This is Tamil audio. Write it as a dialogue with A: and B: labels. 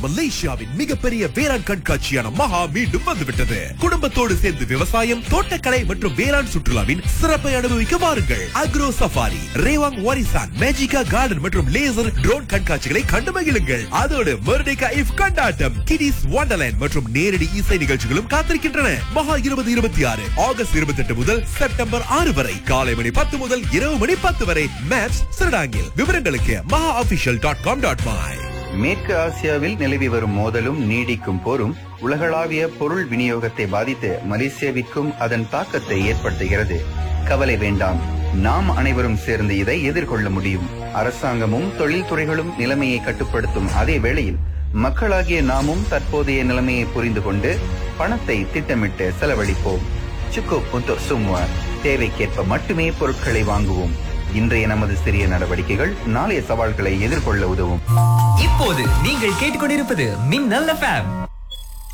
A: மலேசியாவின் மிகப்பெரிய வேளாண் கண்காட்சியான மகா மீண்டும் வந்துவிட்டது குடும்பத்தோடு சேர்ந்து விவசாயம் தோட்டக்கலை மற்றும் வேளாண் சுற்றுலாவின் சிறப்பை அனுபவிக்க வாருங்கள் அக்ரோ சஃபாரி ரேவாங் வாரிசான் மேஜிகா கார்டன் மற்றும் லேசர் ட்ரோன் கண்காட்சிகளை கண்டு மகிழுங்கள் அதோடு மெர்டிகா இஃப் கொண்டாட்டம் கிடிஸ் வண்டர்லேண்ட் மற்றும் நேரடி இசை நிகழ்ச்சிகளும் காத்திருக்கின்றன மகா இருபது இருபத்தி ஆறு ஆகஸ்ட் இருபத்தி எட்டு முதல் செப்டம்பர் ஆறு வரை காலை மணி பத்து முதல் இரவு மணி பத்து வரை மேப்ஸ் சிறடாங்கில் விவரங்களுக்கு மகா official dot com dot my
B: மேற்கு ஆசியாவில் நிலவி வரும் மோதலும் நீடிக்கும் போரும் உலகளாவிய பொருள் விநியோகத்தை பாதித்து மலேசியாவிற்கும் அதன் தாக்கத்தை ஏற்படுத்துகிறது கவலை வேண்டாம் நாம் அனைவரும் சேர்ந்து இதை எதிர்கொள்ள முடியும் அரசாங்கமும் தொழில்துறைகளும் நிலைமையை கட்டுப்படுத்தும் அதே வேளையில் மக்களாகிய நாமும் தற்போதைய நிலைமையை புரிந்து கொண்டு பணத்தை திட்டமிட்டு செலவழிப்போம் சுக்கு புத்து சும்மா தேவைக்கேற்ப மட்டுமே பொருட்களை வாங்குவோம் இன்றைய நமது சிறிய நடவடிக்கைகள் நாளைய சவால்களை எதிர்கொள்ள உதவும்
C: இப்போது நீங்கள் கேட்டுக்கொண்டிருப்பது மின்னல் எஃப்எம்